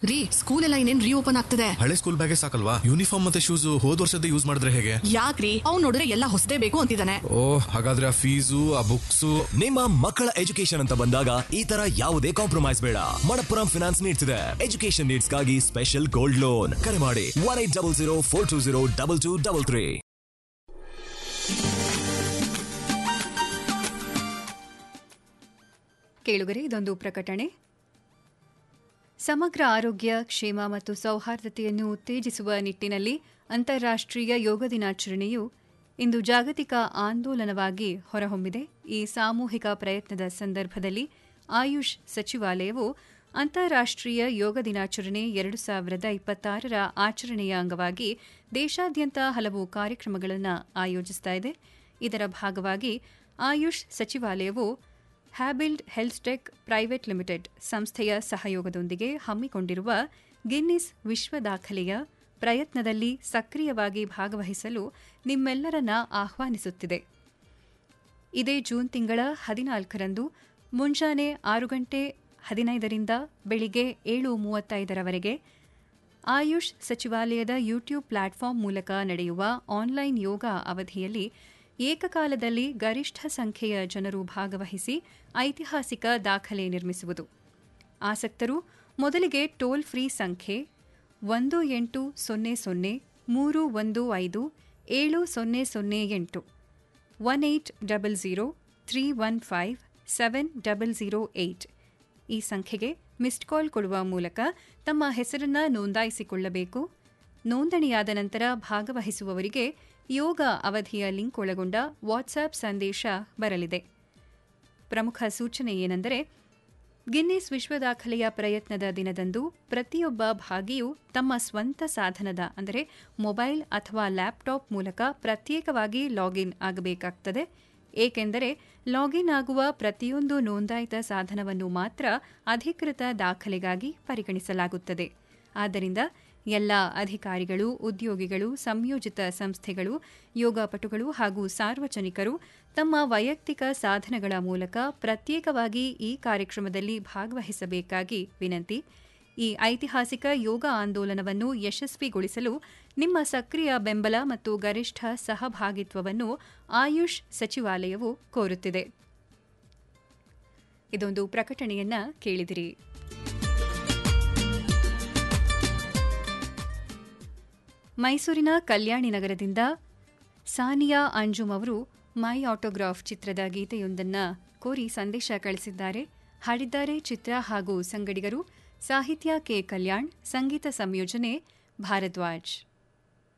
ರೀ ಸ್ಕೂಲ್ ಎಲ್ಲ ಇನ್ನೇನ್ ರೀಓಪನ್ ಆಗ್ತದೆ ಹಳೆ ಸ್ಕೂಲ್ ಬ್ಯಾಗೇ ಸಾಕಲ್ವಾ ಯೂನಿಫಾರ್ಮ್ ಮತ್ತೆ ಶೂಸ್ ಹೋದ್ ವರ್ಷದ ಯೂಸ್ ಮಾಡಿದ್ರೆ ಹೇಗೆ ಯಾಕ್ರಿ ಅವ್ನ್ ನೋಡಿದ್ರೆ ಎಲ್ಲ ಹೊಸದೇ ಬೇಕು ಅಂತಿದ್ದಾನೆ ಓ ಹಾಗಾದ್ರೆ ಆ ಫೀಸು ಆ ಬುಕ್ಸು ನಿಮ್ಮ ಮಕ್ಕಳ ಎಜುಕೇಶನ್ ಅಂತ ಬಂದಾಗ ಈ ತರ ಯಾವುದೇ ಕಾಂಪ್ರಮೈಸ್ ಬೇಡ ಮಣಪ್ಪುರಂ ಫಿನಾನ್ಸ್ ನೀಡ್ಸ್ ಇದೆ ಎಜುಕೇಶನ್ ನೀಡ್ಸ್ ಗಾಗಿ ಸ್ಪೆಷಲ್ ಗೋಲ್ಡ್ ಲೋನ್ ಕರೆ ಮಾಡಿ one eight double zero four two zero double two double three ಕೇಳುಗರೆ ಇದೊಂದು ಪ್ರಕಟಣೆ ಸಮಗ್ರ ಆರೋಗ್ಯ ಕ್ಷೇಮ ಮತ್ತು ಸೌಹಾರ್ದತೆಯನ್ನು ಉತ್ತೇಜಿಸುವ ನಿಟ್ಟಿನಲ್ಲಿ ಅಂತಾರಾಷ್ಟ್ರೀಯ ಯೋಗ ದಿನಾಚರಣೆಯು ಇಂದು ಜಾಗತಿಕ ಆಂದೋಲನವಾಗಿ ಹೊರಹೊಮ್ಮಿದೆ ಈ ಸಾಮೂಹಿಕ ಪ್ರಯತ್ನದ ಸಂದರ್ಭದಲ್ಲಿ ಆಯುಷ್ ಸಚಿವಾಲಯವು ಅಂತಾರಾಷ್ಟ್ರೀಯ ಯೋಗ ದಿನಾಚರಣೆ ಎರಡು ಸಾವಿರದ ಇಪ್ಪತ್ತಾರರ ಆಚರಣೆಯ ಅಂಗವಾಗಿ ದೇಶಾದ್ಯಂತ ಹಲವು ಕಾರ್ಯಕ್ರಮಗಳನ್ನು ಆಯೋಜಿಸ್ತಾ ಇದೆ ಇದರ ಭಾಗವಾಗಿ ಆಯುಷ್ ಸಚಿವಾಲಯವು ಹ್ಯಾಬಿಲ್ಡ್ ಹೆಲ್ಸ್ಟೆಕ್ ಪ್ರೈವೇಟ್ ಲಿಮಿಟೆಡ್ ಸಂಸ್ಥೆಯ ಸಹಯೋಗದೊಂದಿಗೆ ಹಮ್ಮಿಕೊಂಡಿರುವ ಗಿನ್ನಿಸ್ ವಿಶ್ವ ದಾಖಲೆಯ ಪ್ರಯತ್ನದಲ್ಲಿ ಸಕ್ರಿಯವಾಗಿ ಭಾಗವಹಿಸಲು ನಿಮ್ಮೆಲ್ಲರನ್ನ ಆಹ್ವಾನಿಸುತ್ತಿದೆ ಇದೇ ಜೂನ್ ತಿಂಗಳ ಹದಿನಾಲ್ಕರಂದು ಮುಂಜಾನೆ ಆರು ಗಂಟೆ ಹದಿನೈದರಿಂದ ಬೆಳಿಗ್ಗೆ ಏಳು ಮೂವತ್ತೈದರವರೆಗೆ ಆಯುಷ್ ಸಚಿವಾಲಯದ ಯೂಟ್ಯೂಬ್ ಪ್ಲಾಟ್ಫಾರ್ಮ್ ಮೂಲಕ ನಡೆಯುವ ಆನ್ಲೈನ್ ಯೋಗ ಅವಧಿಯಲ್ಲಿ ಏಕಕಾಲದಲ್ಲಿ ಗರಿಷ್ಠ ಸಂಖ್ಯೆಯ ಜನರು ಭಾಗವಹಿಸಿ ಐತಿಹಾಸಿಕ ದಾಖಲೆ ನಿರ್ಮಿಸುವುದು ಆಸಕ್ತರು ಮೊದಲಿಗೆ ಟೋಲ್ ಫ್ರೀ ಸಂಖ್ಯೆ ಒಂದು ಎಂಟು ಸೊನ್ನೆ ಸೊನ್ನೆ ಮೂರು ಒಂದು ಐದು ಏಳು ಸೊನ್ನೆ ಸೊನ್ನೆ ಎಂಟು one eight double zero three one five seven double zero eight ಈ ಸಂಖ್ಯೆಗೆ ಮಿಸ್ಡ್ ಕಾಲ್ ಕೊಡುವ ಮೂಲಕ ತಮ್ಮ ಹೆಸರನ್ನು ನೋಂದಾಯಿಸಿಕೊಳ್ಳಬೇಕು ನೋಂದಣಿಯಾದ ನಂತರ ಭಾಗವಹಿಸುವವರಿಗೆ ಯೋಗ ಅವಧಿಯ ಲಿಂಕ್ ಒಳಗೊಂಡ ವಾಟ್ಸ್ಆಪ್ ಸಂದೇಶ ಬರಲಿದೆ ಪ್ರಮುಖ ಸೂಚನೆ ಏನೆಂದರೆ ಗಿನ್ನಿಸ್ ವಿಶ್ವ ದಾಖಲೆಯ ಪ್ರಯತ್ನದ ದಿನದಂದು ಪ್ರತಿಯೊಬ್ಬ ಭಾಗಿಯು ತಮ್ಮ ಸ್ವಂತ ಸಾಧನದ ಅಂದರೆ ಮೊಬೈಲ್ ಅಥವಾ ಲ್ಯಾಪ್ಟಾಪ್ ಮೂಲಕ ಪ್ರತ್ಯೇಕವಾಗಿ ಲಾಗಿನ್ ಆಗಬೇಕಾಗ್ತದೆ ಏಕೆಂದರೆ ಲಾಗಿನ್ ಆಗುವ ಪ್ರತಿಯೊಂದು ನೋಂದಾಯಿತ ಸಾಧನವನ್ನು ಮಾತ್ರ ಅಧಿಕೃತ ದಾಖಲೆಗಾಗಿ ಪರಿಗಣಿಸಲಾಗುತ್ತದೆ ಆದ್ದರಿಂದ ಎಲ್ಲ ಅಧಿಕಾರಿಗಳು ಉದ್ಯೋಗಿಗಳು ಸಂಯೋಜಿತ ಸಂಸ್ಥೆಗಳು ಯೋಗಪಟುಗಳು ಹಾಗೂ ಸಾರ್ವಜನಿಕರು ತಮ್ಮ ವೈಯಕ್ತಿಕ ಸಾಧನಗಳ ಮೂಲಕ ಪ್ರತ್ಯೇಕವಾಗಿ ಈ ಕಾರ್ಯಕ್ರಮದಲ್ಲಿ ಭಾಗವಹಿಸಬೇಕಾಗಿ ವಿನಂತಿ ಈ ಐತಿಹಾಸಿಕ ಯೋಗ ಆಂದೋಲನವನ್ನು ಯಶಸ್ವಿಗೊಳಿಸಲು ನಿಮ್ಮ ಸಕ್ರಿಯ ಬೆಂಬಲ ಮತ್ತು ಗರಿಷ್ಠ ಸಹಭಾಗಿತ್ವವನ್ನು ಆಯುಷ್ ಸಚಿವಾಲಯವು ಕೋರುತ್ತಿದೆ ಇದೊಂದು ಪ್ರಕಟಣೆಯನ್ನ ಕೇಳಿದಿರಿ ಮೈಸೂರಿನ ಕಲ್ಯಾಣಿ ನಗರದಿಂದ ಸಾನಿಯಾ ಅಂಜುಮ್ ಅವರು ಮೈ ಆಟೋಗ್ರಾಫ್ ಚಿತ್ರದ ಗೀತೆಯೊಂದನ್ನು ಕೋರಿ ಸಂದೇಶ ಕಳಿಸಿದ್ದಾರೆ ಹಾಡಿದ್ದಾರೆ ಚಿತ್ರ ಹಾಗೂ ಸಂಗಡಿಗರು ಸಾಹಿತ್ಯ ಕೆ ಕಲ್ಯಾಣ್ ಸಂಗೀತ ಸಂಯೋಜನೆ ಭಾರದ್ವಾಜ್